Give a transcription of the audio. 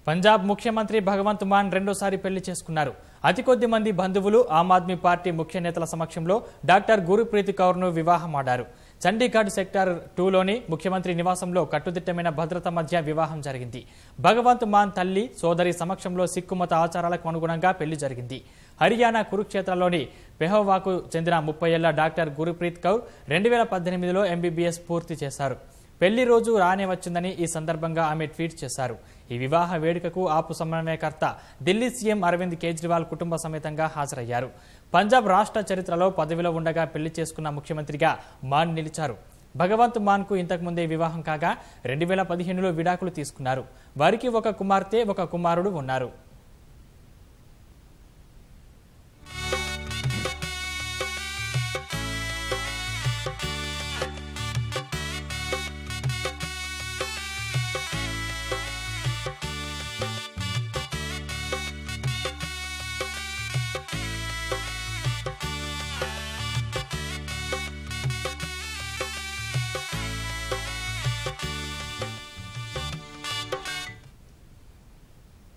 పంజాబ్ ముఖ్యమంత్రి భగవంత్ మాన్ రెండోసారి పెళ్లి చేసుకున్నారు అతి కొద్ది మంది బంధువులు ఆమ్ ఆద్మీ పార్టీ ముఖ్య నేతల సమక్షంలో డాక్టర్ గురుప్రీత్ కౌర్ను వివాహమాడారు చండీగఢ్ సెక్టార్ టూలోని ముఖ్యమంత్రి నివాసంలో కట్టుదిట్టమైన భద్రత మధ్య వివాహం జరిగింది భగవంత్ మాన్ తల్లి సోదరి సమక్షంలో సిక్కు మత ఆచారాలకు అనుగుణంగా పెళ్లి జరిగింది హర్యానా కురుక్షేత్రలోని పెహోవాకు చెందిన ముప్పై ఏళ్ల డాక్టర్ గురుప్రీత్ కౌర్ రెండు వేల పద్దెనిమిదిలో ఎంబీబీఎస్ పూర్తి చేశారు పెళ్లి రోజు రానే వచ్చిందని ఈ సందర్భంగా ఆమె ట్వీట్ చేశారు ఈ వివాహ వేడుకకు ఆపు సమన్వయకర్త ఢిల్లీ సీఎం అరవింద్ కేజ్రీవాల్ కుటుంబ సమేతంగా హాజరయ్యారు పంజాబ్ రాష్ట్ర చరిత్రలో పదవిలో ఉండగా పెళ్లి చేసుకున్న ముఖ్యమంత్రిగా మాన్ నిలిచారు భగవంత్ మాన్ కు ఇంతకుముందే వివాహం కాగా రెండు వేల పదిహేనులో విడాకులు తీసుకున్నారు వారికి ఒక కుమార్తె ఒక కుమారుడు ఉన్నారు